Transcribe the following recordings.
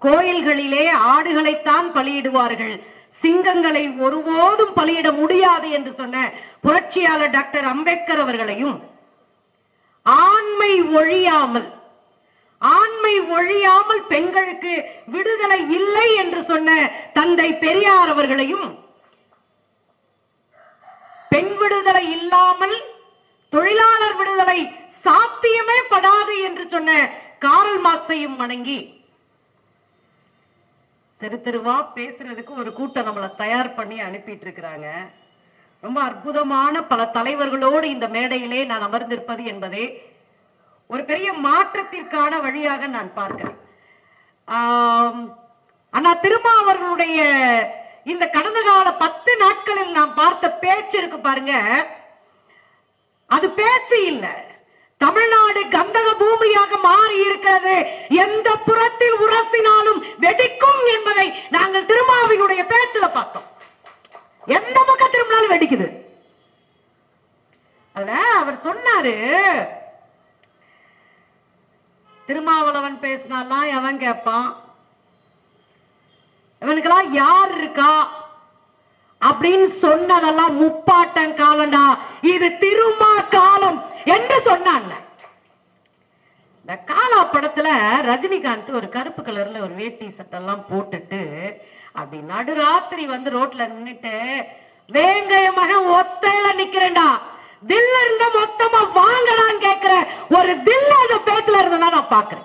கோயில்களிலே ஆடுகளைத்தான் பலியிடுவார்கள் சிங்கங்களை ஒருபோதும் பலியிட முடியாது என்று சொன்ன புரட்சியாளர் டாக்டர் அம்பேத்கர் அவர்களையும் ஆண்மை ஒழியாமல் ஆண்மை ஒழியாமல் பெண்களுக்கு விடுதலை இல்லை என்று சொன்ன தந்தை பெரியார் அவர்களையும் பெண் விடுதலை இல்லாமல் தொழிலாளர் விடுதலை சாத்தியமே படாது என்று சொன்ன காரல் மார்க்ஸையும் வணங்கி தெரு தெருவா பேசுறதுக்கு ஒரு கூட்டம் நம்மளை தயார் பண்ணி அனுப்பிட்டு இருக்கிறாங்க ரொம்ப அற்புதமான பல தலைவர்களோடு இந்த மேடையிலே நான் அமர்ந்திருப்பது என்பதே ஒரு பெரிய மாற்றத்திற்கான வழியாக நான் பார்க்கிறேன் ஆம், அண்ணா திருமா அவர்களுடைய இந்த கடந்த கால பத்து நாட்களில் நாம் பார்த்த பேச்சு இருக்கு பாருங்க அது பேச்சு இல்ல தமிழ்நாடு கந்தக பூமியாக மாறி இருக்கிறது எந்த புறத்தில் உரசினாலும் வெடிக்கும் என்பதை நாங்கள் திருமாவினுடைய பேச்சுல பார்த்தோம் எந்த பக்கம் திரும்பினாலும் வெடிக்குது அல்ல அவர் சொன்னாரு திருமாவளவன் பேசினாலாம் எவன் கேட்பான் இவனுக்கெல்லாம் யார் இருக்கா அப்படின்னு சொன்னதெல்லாம் முப்பாட்டன் காலம்டா இது திருமா காலம் என்று சொன்னான் இந்த காலா படத்துல ரஜினிகாந்த் ஒரு கருப்பு கலர்ல ஒரு வேட்டி சட்டெல்லாம் போட்டுட்டு அப்படி நடுராத்திரி வந்து ரோட்ல நின்னுட்டு வேங்கைய மகன் ஒத்தையில நிக்கிறேன்டா தில்ல இருந்த மொத்தமா வாங்கடான்னு கேக்குற ஒரு தில்ல அந்த பேச்சுல இருந்ததா நான் பாக்குறேன்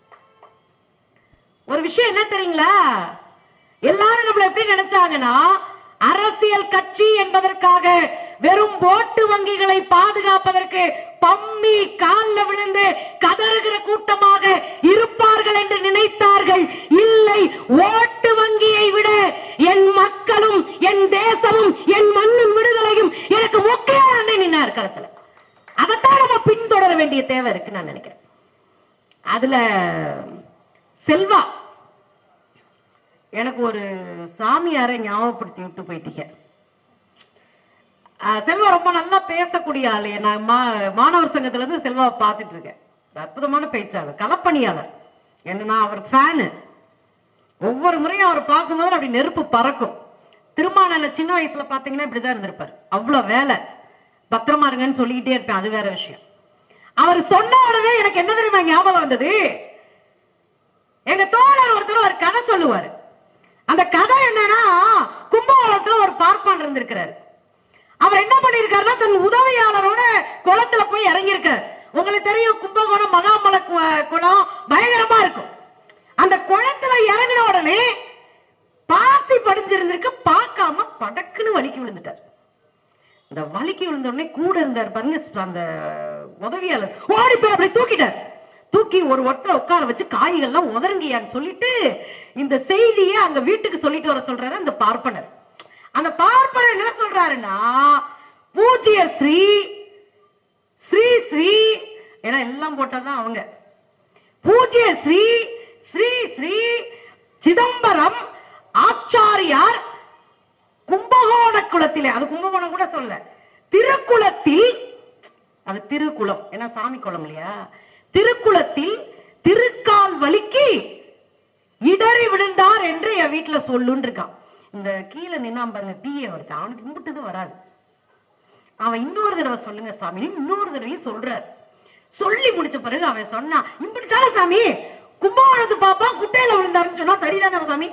ஒரு விஷயம் என்ன தெரியுங்களா எல்லாரும் நம்மள எப்படி நினைச்சாங்கன்னா அரசியல் கட்சி என்பதற்காக வெறும் ஓட்டு வங்கிகளை பாதுகாப்பதற்கு பம்மி கால்ல விழுந்து கதறுகிற கூட்டமாக இருப்பார்கள் என்று நினைத்தார்கள் இல்லை ஓட்டு வங்கியை விட என் மக்களும் என் தேசமும் என் மண்ணின் விடுதலையும் எனக்கு முக்கியம் நின்னார் களத்துல அதைத்தான் நம்ம பின்தொடர வேண்டிய தேவை இருக்கு நான் நினைக்கிறேன் அதுல செல்வா எனக்கு ஒரு சாமியாரை ஞாபகப்படுத்தி விட்டு போயிட்டீங்க ஆஹ் செல்வா ரொம்ப நல்லா பேசக்கூடிய ஆளு நான் மா- மாணவர் சங்கத்துல இருந்து செல்வாவை பார்த்துட்டு இருக்கேன் ஒரு அற்புதமான பேச்சாளர் களப்பணியாளர் என்ன நான் அவர் ஃபேனு ஒவ்வொரு முறையும் அவர் பார்க்கும்போது அப்படி நெருப்பு பறக்கும் திருமானன சின்ன வயசுல பாத்தீங்கன்னா இப்படிதான் இருந்திருப்பாரு அவ்வளவு வேலை பத்திரமா இருங்கன்னு சொல்லிக்கிட்டே இருப்பேன் அது வேற விஷயம் அவர் சொன்ன உடனே எனக்கு என்ன தெரியுமா ஞாபகம் வந்தது எங்க தோழர் ஒருத்தர் ஒரு கதை சொல்லுவாரு அந்த கதை என்னன்னா கும்பகோணத்துல ஒரு பார்ப்பான் இருந்திருக்கிறாரு அவர் என்ன பண்ணிருக்காருன்னா தன் உதவியாளரோட குளத்துல போய் இறங்கியிருக்காரு உங்களுக்கு தெரியும் கும்பகோணம் மகாமல கு- குளம் பயங்கரமா இருக்கும் அந்த குளத்துல இறங்கின உடனே பாசி படிஞ்சிருந்திருக்கு பார்க்காம படக்குன்னு வலிக்கு விழுந்துட்டார் இந்த வலிக்கு விழுந்த உடனே கூட இருந்தார் பாருங்க அந்த உதவியாளர் ஓடி போய் அப்படி தூக்கிட்டார் தூக்கி ஒரு ஒட்டல உட்கார வச்சு காய்கள்லாம் உதறங்கியான்னு சொல்லிட்டு இந்த செய்தியை அங்க வீட்டுக்கு சொல்லிட்டு வர சொல்றாரு அந்த பார்ப்பனர் அந்த பார்ப்பனர் என்ன சொல்றாருன்னா பூஜ்ய ஸ்ரீ ஸ்ரீ ஸ்ரீ ஏன்னா எல்லாம் போட்டதான் அவங்க பூஜ்ய ஸ்ரீ ஸ்ரீ ஸ்ரீ சிதம்பரம் ஆச்சாரியார் கும்பகோண குளத்திலே அது கும்பகோணம் கூட சொல்ல திருக்குளத்தில் அது திருக்குளம் ஏன்னா சாமி குளம் இல்லையா திருக்குளத்தில் திருக்கால் வலிக்கு இடறி விழுந்தார் என்று என் வீட்டுல சொல்லுன்னு இருக்கான் இந்த கீழே நின்னான் பாருங்க பிஏ ஒருத்தன் அவனுக்கு இம்புட்டது வராது அவன் இன்னொரு தடவை சொல்லுங்க சாமி இன்னொரு தடவையும் சொல்றார் சொல்லி முடிச்ச பிறகு அவன் சொன்னான் இப்படித்தானே சாமி கும்பகோணத்து பாப்பா குட்டையில விழுந்தாருன்னு சொன்னா சரிதானே சாமி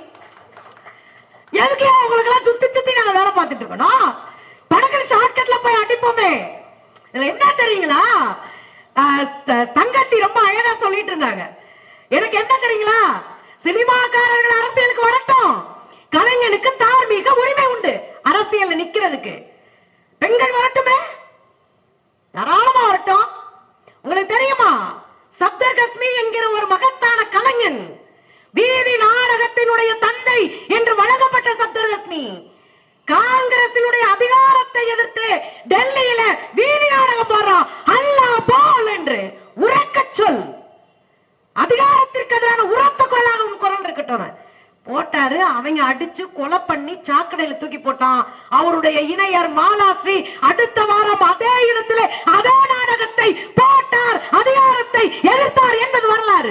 எதுக்கு உங்களுக்கு எல்லாம் சுத்தி சுத்தி நாங்க வேலை பார்த்துட்டு இருக்கணும் படங்கள் ஷார்ட்கட்ல போய் அடிப்போமே இதுல என்ன தெரியுங்களா ஆஹ் த- தங்கச்சி ரொம்ப அழகா சொல்லிட்டு இருந்தாங்க எனக்கு என்ன தெரியுங்களா சினிமாக்காரர்கள் அரசியலுக்கு வரட்டும் கலைஞனுக்கு தார்மீக உரிமை உண்டு அரசியல்ல நிக்கிறதுக்கு பெண்கள் வரட்டுமே தாராளமா வரட்டும் உங்களுக்கு தெரியுமா சப்தர் கஸ்மி என்கிற ஒரு மகத்தான கலைஞன் வீதி நாடகத்தினுடைய தந்தை என்று வழங்கப்பட்ட சப்தர் கஸ்மி காங்கிரசினுடைய அதிகாரத்தை எதிர்த்து டெல்லியில வீதி நாடகம் போடுறான் அல்லா போல் என்று உறக்கச் சொல் அதிகாரத்திற்கு எதிரான உரத்த குரலாக உன் குரல் இருக்கட்டும் போட்டாரு அவங்க அடிச்சு கொலை பண்ணி சாக்கடையில தூக்கி போட்டான் அவருடைய இணையர் மாலாஸ்ரீ அடுத்த வாரம் அதே இடத்துல அதே நாடகத்தை போட்டார் அதிகாரத்தை எதிர்த்தார் என்பது வரலாறு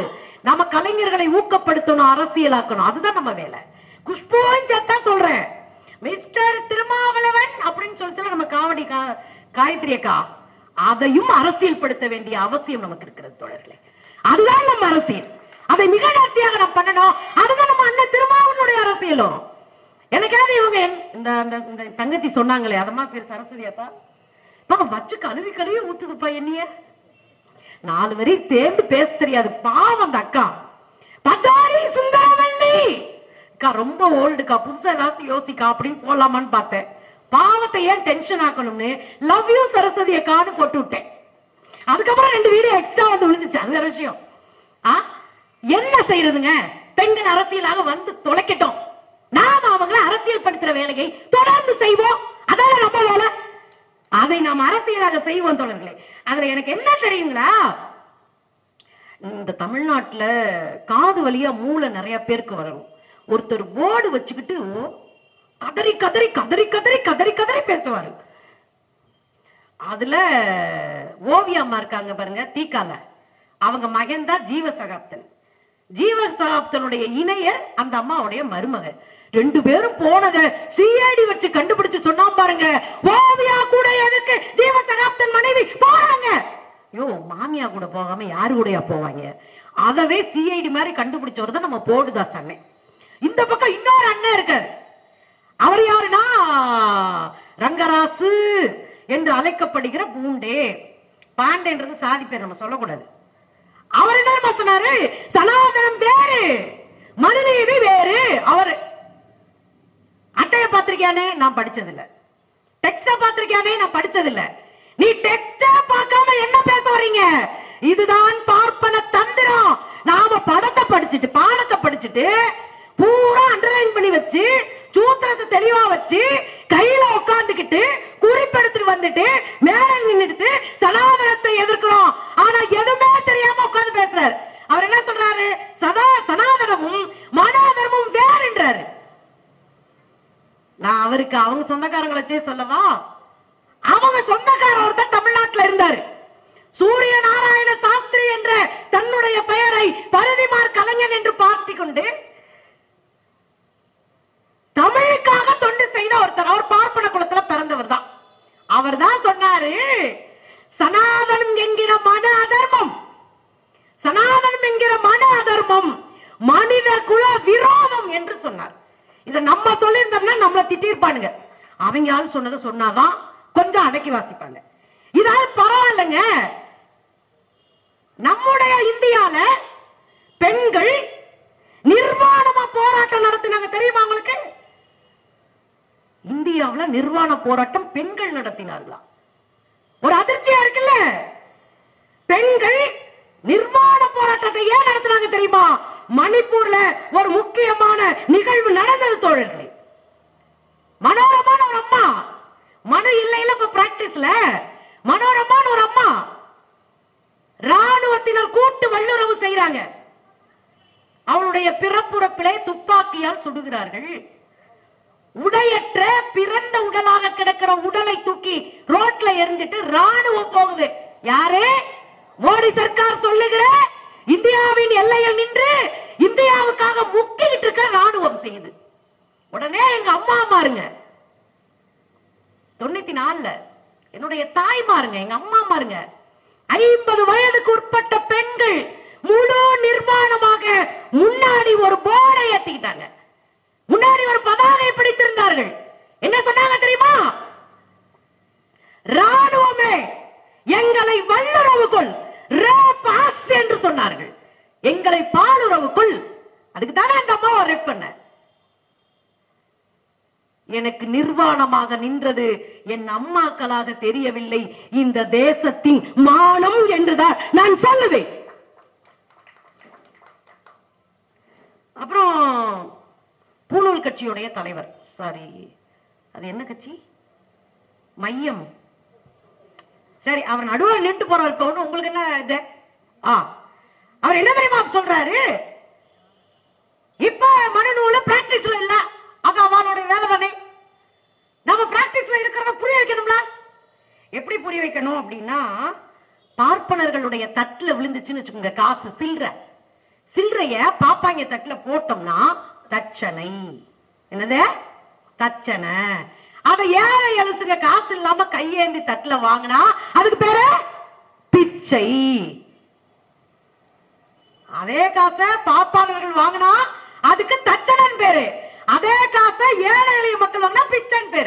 நம்ம கலைஞர்களை ஊக்கப்படுத்தணும் அரசியலாக்கணும் அதுதான் நம்ம வேலை குஷ்புவும் சத்தா சொல்றேன் மிஸ்டர் திருமாவளவன் அப்படின்னு சொல்லி நம்ம காவடி கா- காயத்ரி அக்கா அதையும் அரசியல் படுத்த வேண்டிய அவசியம் நமக்கு இருக்கிறது தோழர்களே அதுதான் நம்ம அரசியல் அதை மிக நேர்த்தியாக நம்ம பண்ணணும் அதுதான் நம்ம அண்ணன் திருமாவனுடைய அரசியலும் எனக்காவது இவங்க என்- இந்த அந்த இந்த தங்கச்சி சொன்னாங்களே அதமா பேர் சரஸ்வதியாப்பா பா வச்சு கழுவி கழுவி ஊத்துதுப்பா என்னைய நாலு வரி தேர்ந்து பேச தெரியாது பாவம் அந்த அக்கா பஜாரி சுந்தரவல்லி அக்கா ரொம்ப ஓல்டுக்கா புதுசா ஏதாச்சும் யோசிக்கா அப்படின்னு போடலாமான்னு பார்த்தேன் பாவத்தை ஏன் டென்ஷன் ஆக்கணும்னு லவ் யூ சரஸ்வதி அக்கான்னு போட்டு விட்டேன் அதுக்கப்புறம் ரெண்டு வீடியோ எக்ஸ்ட்ரா வந்து விழுந்துச்சு அது வேற விஷயம் ஆ என்ன செய்யறதுங்க பெண்கள் அரசியலாக வந்து தொலைக்கட்டும் நாம அவங்கள அரசியல் படுத்துற வேலையை தொடர்ந்து செய்வோம் அதான நம்ம வேலை அதை நாம் அரசியலாக செய்வோம் தோழர்களே அதுல எனக்கு என்ன தெரியுங்களா இந்த தமிழ்நாட்டுல காது வழியா மூளை நிறைய பேருக்கு வரும் ஒருத்தர் போர்டு வச்சுக்கிட்டு கதறி கதறி கதறி கதறி கதறி கதறி பேசுவாரு அதுல ஓவியா அம்மா இருக்காங்க பாருங்க தீக்கால அவங்க மகன் தான் ஜீவ சகாப்தன் ஜீவ சகாப்தனுடைய இணையர் அந்த அம்மாவுடைய மருமக ரெண்டு பேரும் போனத சிஐடி வச்சு கண்டுபிடிச்சு சொன்னா பாருங்க ஓவியா கூட எதுக்கு ஜீவ சகாப்தன் மனைவி போறாங்க யோ மாமியா கூட போகாம யாரு கூடயா போவாங்க அதவே சிஐடி மாதிரி கண்டுபிடிச்சவர் தான் நம்ம போடுதாஸ் அண்ணன் இந்த பக்கம் இன்னொரு அண்ணன் இருக்காரு அவர் யாருன்னா ரங்கராசு என்று அழைக்கப்படுகிற பூண்டே பாண்டேன்றது சாதி பேர் நம்ம சொல்லக்கூடாது அவர் என்ன தெரியுமா சொன்னாரு சனாதனம் வேறு மனுநீதி வேறு அவர் அட்டைய பாத்திருக்கியானே நான் படிச்சது இல்ல டெக்ஸ்ட பாத்திருக்கியானே நான் படிச்சது இல்ல நீ டெக்ஸ்ட பார்க்காம என்ன பேச வர்றீங்க இதுதான் பார்ப்பன தந்திரம் நாம படத்தை படிச்சுட்டு பாடத்தை படிச்சுட்டு பூரா அண்டர்லைன் பண்ணி வச்சு சூத்திரத்தை தெளிவா வச்சு கையில உட்கார்ந்துகிட்டு குறிப்பெடுத்துட்டு வந்துட்டு மேடையில் நின்னுட்டு சனாதனத்தை எதிர்க்கிறோம் ஆனா எதுவுமே தெரியாம உட்கார்ந்து பேசுறாரு அவர் என்ன சொல்றாரு சதா சனாதனமும் மனாதனமும் வேறுன்றாரு நான் அவருக்கு அவங்க சொந்தக்காரங்களை வச்சே சொல்லவா அவங்க சொந்தக்காரர் ஒருத்தர் தமிழ்நாட்டுல இருந்தாரு சூரிய நாராயண சாஸ்திரி என்ற தன்னுடைய பெயரை பரதிமார் கலைஞன் என்று பார்த்து கொண்டு தமிழுக்காக தொண்டு செய்த ஒருத்தர் அவர் பார்ப்பன குலத்துல பிறந்தவர் தான் அவர் தான் சொன்னாரு சனாதனம் என்கிற மன அதர்மம் சனாதனம் என்கிற மன அதர்மம் மனித குல விரோதம் என்று சொன்னார் இத நம்ம சொல்லியிருந்தோம்னா நம்மள திட்டிருப்பானுங்க அவங்க ஆள் சொன்னதை சொன்னாதான் கொஞ்சம் அடக்கி வாசிப்பாங்க இதாவது பரவாயில்லைங்க நம்முடைய இந்தியால பெண்கள் நிர்வாணமா போராட்டம் நடத்தினாங்க தெரியுமா உங்களுக்கு இந்தியாவுல நிர்வாண போராட்டம் பெண்கள் நடத்தினார்களா ஒரு அதிர்ச்சியா இருக்குல்ல பெண்கள் நிர்வாண போராட்டத்தை ஏன் நடத்தினாங்க தெரியுமா மணிப்பூர்ல ஒரு முக்கியமான நிகழ்வு நடந்தது தோழர்களே மனோரமான ஒரு அம்மா மனு இல்லையில இப்ப பிராக்டிஸ்ல மனோரமான ஒரு அம்மா ராணுவத்தினர் கூட்டு வல்லுறவு செய்யறாங்க அவளுடைய பிறப்புறப்பிலே துப்பாக்கியால் சுடுகிறார்கள் உடையற்ற பிறந்த உடலாக கிடக்கிற உடலை தூக்கி ரோட்ல எரிஞ்சிட்டு ராணுவம் போகுது யாரு மோடி சர்க்கார் சொல்லுகிற இந்தியாவின் எல்லையில் நின்று இந்தியாவுக்காக முக்கிட்டு இருக்க ராணுவம் செய்யுது உடனே எங்க அம்மா மாருங்க தொண்ணூத்தி நாலுல என்னுடைய தாய்மாருங்க எங்க அம்மா மாருங்க ஐம்பது வயதுக்கு உட்பட்ட பெண்கள் முழு நிர்வாணமாக முன்னாடி ஒரு போர்டை ஏத்திக்கிட்டாங்க முன்னாடி ஒரு பதாகை பிடித்திருந்தார்கள் என்ன சொன்னாங்க தெரியுமா ராணுவமே எங்களை வல்லுறவுக்குள் ரேப் ஆஸ் என்று சொன்னார்கள் எங்களை பாலுறவுக்குள் அதுக்கு தானே அந்த அம்மாவை ரேப் பண்ண எனக்கு நிர்வாணமாக நின்றது என் அம்மாக்களாக தெரியவில்லை இந்த தேசத்தின் மானம் என்றுதான் நான் சொல்லுவேன் அப்புறம் பூணூல் கட்சியுடைய தலைவர் சாரி அது என்ன கட்சி மையம் சரி அவர் நடுவில் நின்று போறாரு இப்ப ஒண்ணும் உங்களுக்கு என்ன இது ஆ அவர் என்ன தெரியுமா சொல்றாரு இப்ப மனநூல பிராக்டிஸ்ல இல்ல அது அவளுடைய வேலை தானே நம்ம பிராக்டிஸ்ல இருக்கிறத புரிய வைக்கணும்ல எப்படி புரிய வைக்கணும் அப்படின்னா பார்ப்பனர்களுடைய தட்டுல விழுந்துச்சுன்னு வச்சுக்கோங்க காசு சில்ற சில்லறைய பாப்பாங்க தட்டுல போட்டோம்னா தட்சணை என்னது தட்சணை அத ஏழை எழுசுங்க காசு இல்லாம கையேந்தி தட்டுல வாங்கினா அதுக்கு பேரு பிச்சை அதே காசை பாப்பாளர்கள் வாங்கினா அதுக்கு தச்சனன் பேரு அதே காசை ஏழை எளிய மக்கள் வாங்கினா பிச்சன் பேரு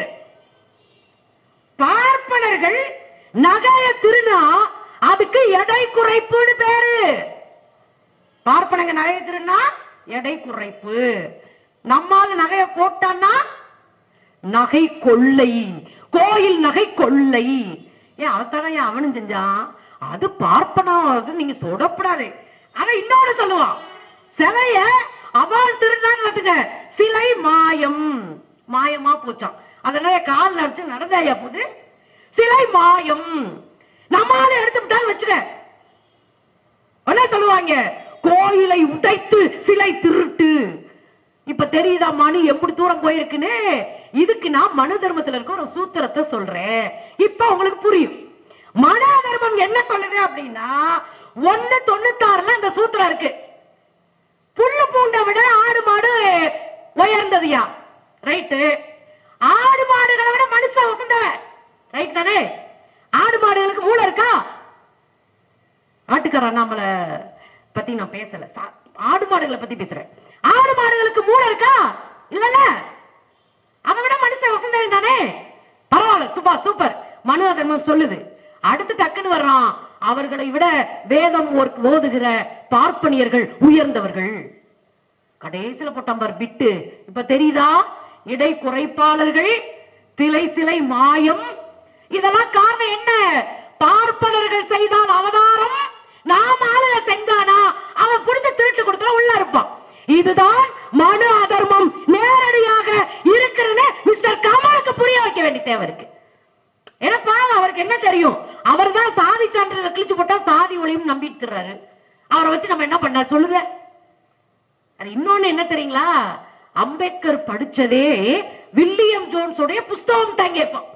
பார்ப்பனர்கள் நகைய திருனா அதுக்கு எடை குறைப்புன்னு பேரு பார்ப்பனங்க நகைய திருனா எடை குறைப்பு நம்மால நகைய போட்டான்னா நகை கொள்ளை கோயில் நகை கொள்ளை ஏன் அதைத்தானே ஏன் அவனும் செஞ்சான் அது பார்ப்பனம் அது நீங்க தொடப்படாது அதை இன்னொன்னு சொல்லுவான் சிலைய அவள் திருநான்னு பார்த்துக்க சிலை மாயம் மாயமா போச்சான் அதனால கால் நடிச்சு நடந்தாயா போது சிலை மாயம் நம்மால எடுத்து விட்டான்னு வச்சுக்க என்ன சொல்லுவாங்க கோயிலை உடைத்து சிலை திருட்டு இப்ப தெரியுதா மணி எப்படி தூரம் போயிருக்குன்னு இதுக்கு நான் மனு தர்மத்துல இருக்க ஒரு சூத்திரத்தை சொல்றேன் இப்ப உங்களுக்கு புரியும் மனு தர்மம் என்ன சொல்லுது அப்படின்னா ஒண்ணு தொண்ணூத்தாறுல அந்த சூத்திரம் இருக்கு புல்லு பூண்டை விட ஆடு மாடு உயர்ந்ததுயா ரைட்டு ஆடு மாடுகளை விட மனுஷன் வசந்தவன் ரைட் தானே ஆடு மாடுகளுக்கு மூளை இருக்கா ஆட்டுக்கார அண்ணாமலை பத்தி நான் பேசல சா- ஆடு மாடுகளை பத்தி பேசுறேன் ஆடு மாடுகளுக்கு மூளை இருக்கா இல்லல்ல அதை விட மனுஷன் வசந்தவன் தானே பரவாயில்ல சுபா சூப்பர் மனு அதர்மம் சொல்லுது அடுத்து டக்குன்னு வர்றான் அவர்களை விட வேதம் ஓர்- ஓதுகிற பார்ப்பனியர்கள் உயர்ந்தவர்கள் கடைசியில போட்டாம்பார் பிட்டு இப்ப தெரியுதா இடை குறைப்பாளர்கள் திலை சிலை மாயம் இதெல்லாம் காரணம் என்ன பார்ப்பனர்கள் செய்தால் அவதாரம் நாம ஆளுக செஞ்சானா அவன் புடிச்ச திருட்டு கொடுத்தா உள்ள இருப்பான் இதுதான் மனு அதர்மம் நேரடியாக இருக்கிறது மிஸ்டர் கமலுக்கு புரிய வைக்க வேண்டிய தேவை இருக்கு ஏன்னா பாவம் அவருக்கு என்ன தெரியும் அவர் தான் சாதி சான்றிதழ் கிழிச்சு போட்டா சாதி ஒளியும் நம்பிட்டு திர்றாரு அவரை வச்சு நம்ம என்ன பண்ண சொல்லுங்க அது இன்னொன்னு என்ன தெரியுங்களா அம்பேத்கர் படிச்சதே வில்லியம் ஜோன்ஸ் உடைய புஸ்தகம் தான் கேட்போம்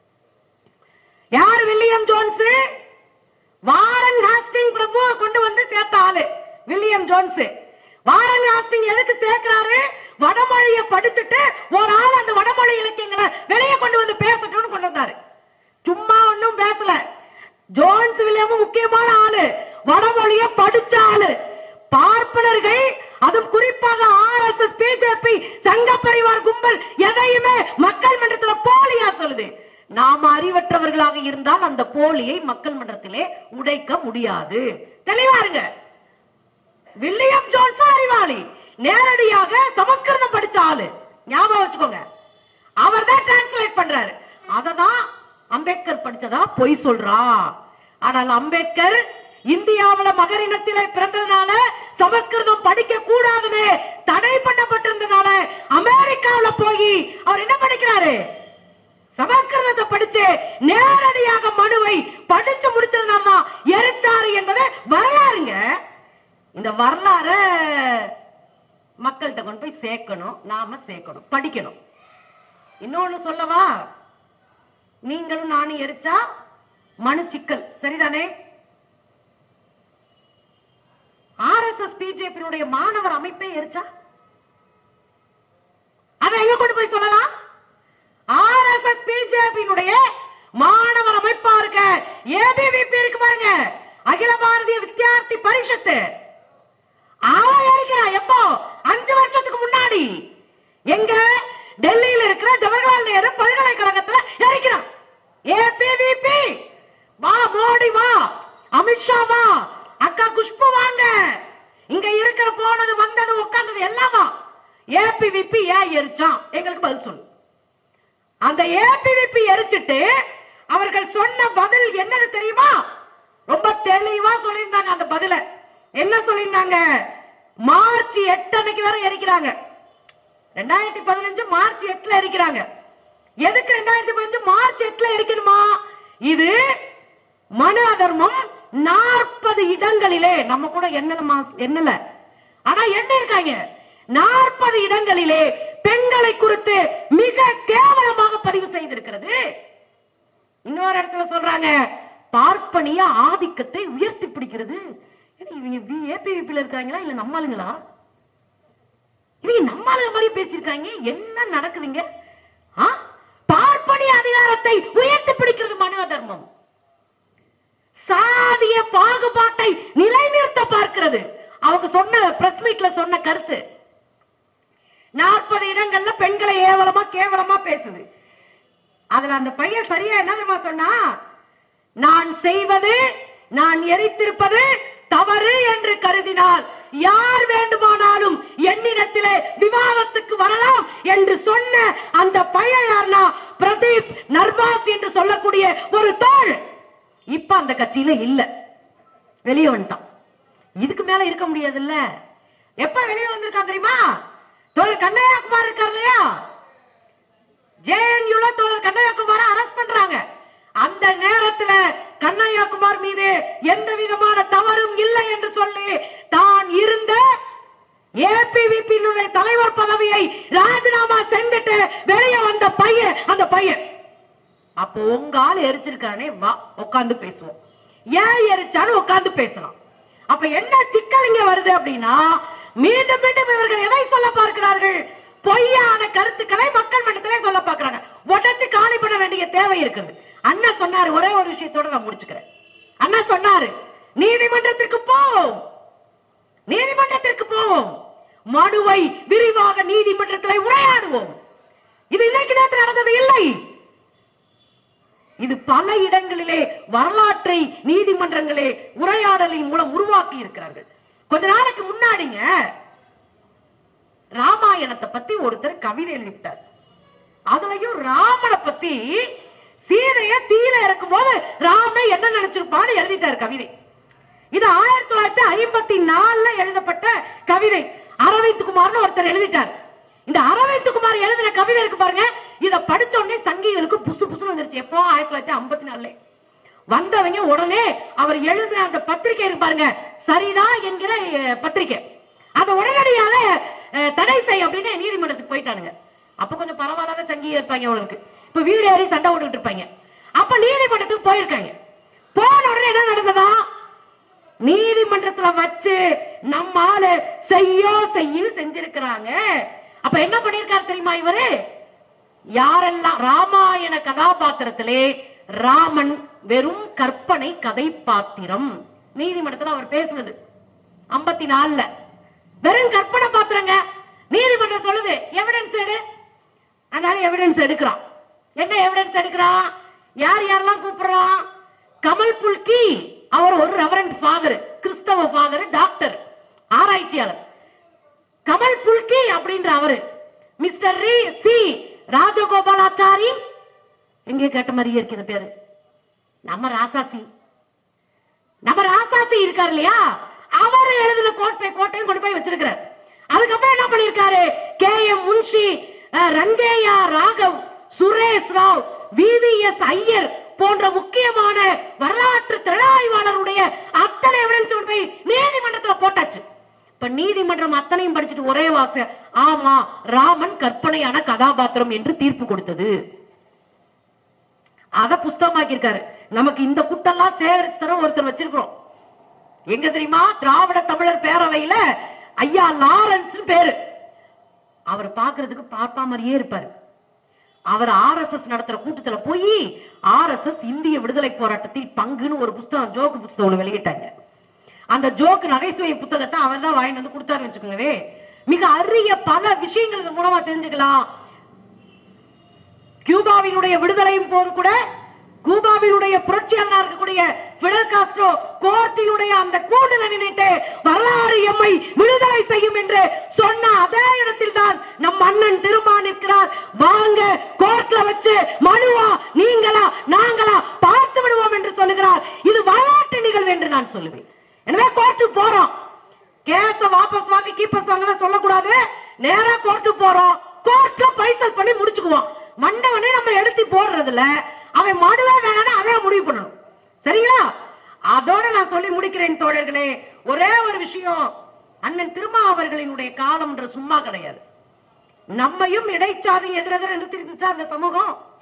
யார் வில்லியம் ஜோன்ஸ் வாரன் ஹாஸ்டிங் பிரபு கொண்டு வந்து சேர்த்த ஆளு வில்லியம் ஜோன்ஸ் வாரன் ஹாஸ்டிங் எதுக்கு சேர்க்கிறாரு வடமொழிய படிச்சுட்டு ஒரு ஆள் அந்த வடமொழி இலக்கியங்களை வெளியே கொண்டு வந்து பேசட்டும்னு கொண்டு வந்தாரு சும்மா ஒண்ணும் பேசல ஜோன்ஸ் வில்லியமும் முக்கியமான ஆளு வடமொழிய படிச்ச ஆளு பார்ப்பனர்கள் அதுவும் குறிப்பாக ஆர்எஸ்எஸ் பிஜேபி சங்க பரிவார் கும்பல் எதையுமே மக்கள் மன்றத்துல போலியா சொல்லுது நாம அறிவற்றவர்களாக இருந்தால் அந்த போலியை மக்கள் மன்றத்திலே உடைக்க முடியாது தெளிவா இருங்க வில்லியம் ஜோன்ஸும் அறிவாளி நேரடியாக சமஸ்கிருதம் படிச்ச ஆளு ஞாபகம் வச்சுக்கோங்க அவர் தான் டிரான்ஸ்லேட் பண்றாரு அததான் அம்பேத்கர் படிச்சதா பொய் சொல்றான் ஆனால் அம்பேத்கர் இந்தியாவுல மகரினத்திலே பிறந்ததுனால சமஸ்கிருதம் படிக்க கூடாதுன்னு தடை பண்ணப்பட்டிருந்தனால அமெரிக்காவுல போய் அவர் என்ன படிக்கிறாரு சமஸ்கிருதத்தை படிச்சு நேரடியாக மனுவை படிச்சு முடிச்சதுனால தான் எரிச்சாரு என்பது வரலாறுங்க இந்த வரலாற மக்கள்கிட்ட கொண்டு போய் சேர்க்கணும் நாம சேர்க்கணும் படிக்கணும் இன்னொன்னு சொல்லவா நீங்களும் நானும் எரிச்சா மனு சிக்கல் சரிதானே ஆர்எஸ்எஸ் பிஜேபியினுடைய மாணவர் அமைப்பே எரிச்சா அதை எங்க கொண்டு போய் சொல்லலாம் ஆர்எஸ்எஸ் பிஜேபியினுடைய மாணவர் அமைப்பா இருக்க ஏபிவிபி இருக்கு பாருங்க அகில பாரதிய வித்யார்த்தி பரிஷத்து அவன் எரிக்கிறான் எப்போ அஞ்சு வருஷத்துக்கு முன்னாடி எங்க டெல்லியில இருக்கிற ஜவஹர்லால் நேரு பல்கலைக்கழகத்துல எரிக்கிறான் ஏபிவிபி வா மோடி வா அமித்ஷா வா அக்கா குஷ்பு வாங்க இங்க இருக்கிற போனது வந்தது உட்கார்ந்தது எல்லாம் வா ஏபிவிபி ஏன் எரிச்சான் எங்களுக்கு பதில் சொல்லு அந்த ஏபிவிபி எரிச்சிட்டு அவர்கள் சொன்ன பதில் என்னது தெரியுமா ரொம்ப தெளிவா சொல்லியிருந்தாங்க அந்த பதில என்ன சொல்லியிருந்தாங்க மார்ச் எட்டு அன்னைக்கு வரை எரிக்கிறாங்க ரெண்டாயிரத்தி பதினஞ்சு மார்ச் எட்டுல எரிக்கிறாங்க எதுக்கு ரெண்டாயிரத்தி பதினஞ்சு மார்ச் எட்டுல எரிக்கணுமா இது மனு அதர்மம் நாற்பது இடங்களிலே நம்ம கூட என்னலமா என்னல ஆனா என்ன இருக்காங்க நாற்பது இடங்களிலே பெண்களை குறித்து மிக கேவலமாக பதிவு செய்திருக்கிறது இன்னொரு இடத்துல சொல்றாங்க பார்ப்பனிய ஆதிக்கத்தை உயர்த்தி பிடிக்கிறது ஏன்னா இவங்க ஏபிவிபில இருக்காங்களா இல்ல நம்மளுங்களா இவங்க நம்மளுங்க மாதிரி பேசியிருக்காங்க என்ன நடக்குதுங்க ஆ? பார்ப்பனிய அதிகாரத்தை உயர்த்தி பிடிக்கிறது மனித தர்மம் சாதிய பாகுபாட்டை நிலைநிறுத்த பார்க்கிறது அவங்க சொன்ன பிரஸ் மீட்ல சொன்ன கருத்து நாற்பது இடங்கள்ல பெண்களை ஏவலமா கேவலமா பேசுது அதுல அந்த பையன் சரியா என்ன தெரியுமா சொன்னா நான் செய்வது நான் எரித்திருப்பது தவறு என்று கருதினால் யார் வேண்டுமானாலும் என்னிடத்திலே விவாதத்துக்கு வரலாம் என்று சொன்ன அந்த பையன் யாருன்னா பிரதீப் நர்வாஸ் என்று சொல்லக்கூடிய ஒரு தோள் இப்ப அந்த கட்சியில இல்ல வெளியே வந்துட்டான் இதுக்கு மேல இருக்க முடியாதுல்ல எப்ப வெளியே வந்திருக்கான் தெரியுமா தோழர் கண்ணையாகுமார் இருக்கார் இல்லையா ஜேஎன்யூல தோழர் கண்ணையாகுமார அரெஸ்ட் பண்றாங்க அந்த நேரத்துல கண்ணையாகுமார் மீது எந்த விதமான தவறும் இல்லை என்று சொல்லி தான் இருந்த ஏபிவிபியினுடைய தலைவர் பதவியை ராஜினாமா செஞ்சுட்டு வெளியே வந்த பையன் அந்த பையன் அப்போ உங்க ஆள் எரிச்சிருக்கானே வா உட்கார்ந்து பேசுவோம் ஏன் எரிச்சாலும் உட்கார்ந்து பேசலாம் அப்ப என்ன சிக்கல் இங்க வருது அப்படின்னா மீண்டும் மீண்டும் இவர்கள் எதை சொல்ல பார்க்கிறார்கள் பொய்யான கருத்துக்களை மக்கள் மன்றத்திலே சொல்ல பார்க்கறாங்க உடச்சு காலி பண்ண வேண்டிய தேவை இருக்குது அண்ணா சொன்னாரு ஒரே ஒரு விஷயத்தோட நான் முடிச்சுக்கிறேன் அண்ணா சொன்னாரு நீதிமன்றத்திற்கு போவோம் நீதிமன்றத்திற்கு போவோம் மனுவை விரிவாக நீதிமன்றத்தில் உரையாடுவோம் இது இன்னைக்கு நேரத்தில் நடந்தது இல்லை இது பல இடங்களிலே வரலாற்றை நீதிமன்றங்களே உரையாடலின் மூலம் உருவாக்கி இருக்கிறார்கள் கொஞ்ச நாளைக்கு முன்னாடிங்க ராமாயணத்தை பத்தி ஒருத்தர் கவிதை எழுதிவிட்டார் அதுலயும் ராமனை பத்தி சீதைய தீல இருக்கும் போது ராம என்ன நினைச்சிருப்பான்னு எழுதிட்டார் கவிதை இது ஆயிரத்தி தொள்ளாயிரத்தி ஐம்பத்தி நாலுல எழுதப்பட்ட கவிதை அரவிந்த் குமார்னு ஒருத்தர் எழுதிட்டார் இந்த அரவிந்த் குமார் எழுதின கவிதை இருக்கு பாருங்க இத படிச்ச உடனே சங்கிகளுக்கு புசு புசுன்னு வந்துருச்சு எப்போ ஆயிரத்தி தொள்ளாயிரத்தி ஐம்பத்தி நாலுல வந்தவங்க உடனே அவர் எழுதின அந்த பத்திரிகை இருக்கு பாருங்க சரிதான் என்கிற அஹ், பத்திரிகை அதை உடனடியாக அஹ், தடை செய் அப்படின்னு நீதிமன்றத்துக்கு போயிட்டானுங்க அப்ப கொஞ்சம் பரவாயில்லாத சங்கியா இருப்பாங்க அவளுக்கு இப்ப வீடு ஏறி சண்டை போட்டுட்டு இருப்பாங்க அப்ப நீதிமன்றத்துக்கு போயிருக்காங்க போன உடனே என்ன நடந்ததா நீதிமன்றத்துல வச்சு நம்ம ஆளு செய்யோ செய்யு செஞ்சிருக்கிறாங்க அப்ப என்ன பண்ணிருக்காரு தெரியுமா இவரு யாரெல்லாம் ராமாயண கதாபாத்திரத்திலே ராமன் வெறும் கற்பனை கதை பாத்திரம் நீதிமன்றத்துல அவர் பேசுனது ஐம்பத்தி நாலுல வெறும் கற்பனை பாத்திரங்க நீதிமன்றம் சொல்லுது எவிடன்ஸ் எடு அதனால எவிடன்ஸ் எடுக்கிறான் என்ன எவிடன்ஸ் எடுக்கிறான் யார் யாரெல்லாம் கூப்பிடுறான் கமல் புல்கி அவர் ஒரு ரெவரண்ட் ஃபாதர் கிறிஸ்தவ ஃபாதர் டாக்டர் ஆராய்ச்சியாளர் கமல் புல்கி அப்படின்ற அவரு மிஸ்டர் ரி சி ராஜகோபாலாச்சாரி எங்கே கேட்ட மாதிரியே இருக்கு இந்த பேரு நம்ம ராசாசி நம்ம ராசாசி இருக்காரு இல்லையா அவர் எழுதின கோட்டை கோட்டையும் கொண்டு போய் வச்சிருக்கிறார் அதுக்கப்புறம் என்ன பண்ணிருக்காரு கே எம் முன்ஷி அஹ், ரங்கேயா ராகவ் சுரேஷ் ராவ் விவிஎஸ் ஐயர் போன்ற முக்கியமான வரலாற்று திறனாய்வாளருடைய அத்தனை எவிடன்ஸ் கொண்டு போய் நீதிமன்றத்துல போட்டாச்சு இப்ப நீதிமன்றம் அத்தனையும் படிச்சுட்டு ஒரே வாச ஆமா ராமன் கற்பனையான கதாபாத்திரம் என்று தீர்ப்பு கொடுத்தது அத புஸ்தகமாக்கியிருக்காரு நமக்கு இந்த குட்டெல்லாம் சேகரிச்சு தர ஒருத்தர் வச்சிருக்கிறோம் எங்க தெரியுமா திராவிட தமிழர் பேரவையில ஐயா லாரன்ஸ் பேரு அவர் பார்க்கிறதுக்கு பார்ப்பா மாதிரியே இருப்பாரு அவர் ஆர்எஸ்எஸ் நடத்துற கூட்டத்துல போய் ஆர்எஸ்எஸ் இந்திய விடுதலை போராட்டத்தில் பங்குன்னு ஒரு புஸ்தகம் ஜோக்கு புஸ்தகம் ஒண்ணு வெளியிட்டாங்க அந்த ஜோக்கு நகைச்சுவை புத்தகத்தை அவர் தான் வாங்கிட்டு வந்து கொடுத்தாருன்னு வச்சுக்கோங்கவே மிக அரிய பல விஷயங்கள் இது மூலமா தெரிஞ்சுக்கலாம் கியூபாவினுடைய விடுதலையும் போது கூட கூபாவினுடைய புரட்சியாளராக இருக்கக்கூடிய பிடல் காஸ்ட்ரோ கோர்ட்டினுடைய அந்த கூண்டுல நின்னுட்டு வரலாறு எம்மை விடுதலை செய்யும் என்று சொன்ன அதே இடத்தில் தான் நம் அண்ணன் திரும்ப நிற்கிறார் வாங்க கோர்ட்ல வச்சு மனுவா நீங்களா நாங்களா பார்த்து விடுவோம் என்று சொல்லுகிறார் இது வரலாற்று நிகழ்வு என்று நான் சொல்லுவேன் எனவே கோர்ட்டுக்கு போறோம் கேஸ வாபஸ் வாங்கி கீப்பஸ் வாங்கலாம் சொல்லக்கூடாது நேரா கோர்ட்டு போறோம் கோர்ட்ல பைசல் பண்ணி முடிச்சுக்குவோம் மண்டவனே நம்ம எடுத்து போடுறதுல அவன் மனுவே வேணாம்னு அவன் முடிவு பண்ணணும் சரிங்களா அதோட நான் சொல்லி முடிக்கிறேன் தோழர்களே ஒரே ஒரு விஷயம் அண்ணன் திருமா அவர்களினுடைய காலம்ன்ற சும்மா கிடையாது நம்மையும் இடைச்சாதி எதிரெதிர நிறுத்திருந்துச்சா அந்த சமூகம்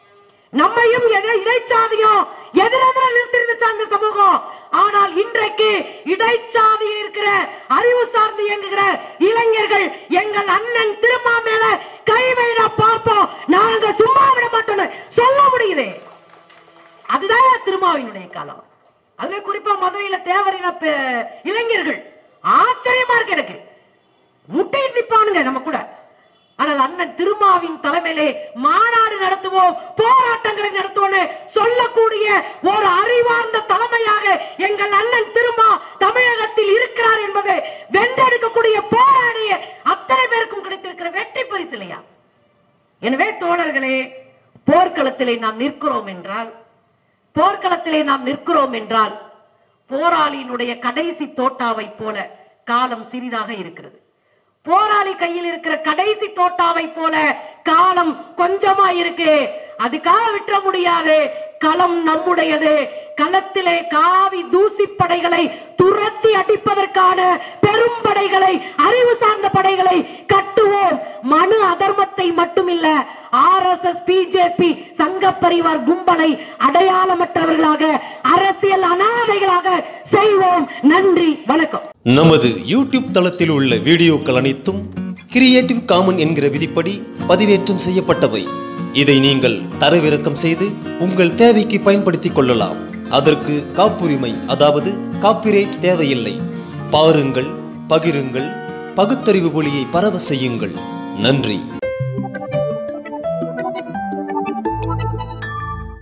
நம்மையும் எதை இடைச்சாதியும் எதிரெதிர நிறுத்திருந்துச்சு அந்த சமூகம் ஆனால் இன்றைக்கு இடைச்சாதியில் இருக்கிற அறிவு சார்ந்து இயங்குகிற இளைஞர்கள் எங்கள் அண்ணன் திருமா மேல கை வைட பார்ப்போம் நாங்க சும்மா விட மாட்டோம்னு சொல்ல முடியுதே அதுதான் திருமாவினுடைய காலம் அதுல குறிப்பா மதுரையில தேவரின பெ- இளைஞர்கள் ஆச்சரியமா இருக்கு எனக்கு முட்டையிட்டு நிப்பானுங்க நம்ம கூட ஆனால் அண்ணன் திருமாவின் தலைமையிலே மாநாடு நடத்துவோம் போராட்டங்களை நடத்துவோம்னு சொல்லக்கூடிய ஒரு அறிவார்ந்த தலைமையாக எங்கள் அண்ணன் திருமா தமிழகத்தில் இருக்கிறார் என்பது வென்றெடுக்கக்கூடிய போராடிய அத்தனை பேருக்கும் கிடைத்திருக்கிற வெற்றி பரிசு இல்லையா எனவே தோழர்களே போர்க்களத்திலே நாம் நிற்கிறோம் என்றால் போர்க்களத்திலே நாம் நிற்கிறோம் என்றால் போராளியினுடைய கடைசி தோட்டாவை போல காலம் சிறிதாக இருக்கிறது போராளி கையில் இருக்கிற கடைசி தோட்டாவை போல காலம் கொஞ்சமா இருக்கு அதுக்காக விட்டுற முடியாது களம் நம்முடையது களத்திலே காவி தூசி படைகளை துரத்தி அடிப்பதற்கான பெரும் படைகளை அறிவு சார்ந்த படைகளை கட்டுவோம் மனு அதர்மத்தை மட்டுமில்ல ஆர் எஸ் எஸ் பிஜேபி சங்க பரிவார் கும்பலை அடையாளமற்றவர்களாக அரசியல் அனாதைகளாக செய்வோம் நன்றி வணக்கம் நமது யூடியூப் தளத்தில் உள்ள வீடியோக்கள் அனைத்தும் கிரியேட்டிவ் காமன் என்கிற விதிப்படி பதிவேற்றம் செய்யப்பட்டவை இதை நீங்கள் தரவிறக்கம் செய்து உங்கள் தேவைக்கு பயன்படுத்திக் கொள்ளலாம் அதற்கு காப்புரிமை அதாவது காப்பிரைட் தேவையில்லை பாருங்கள் பகிருங்கள் பகுத்தறிவு ஒளியை பரவ செய்யுங்கள் நன்றி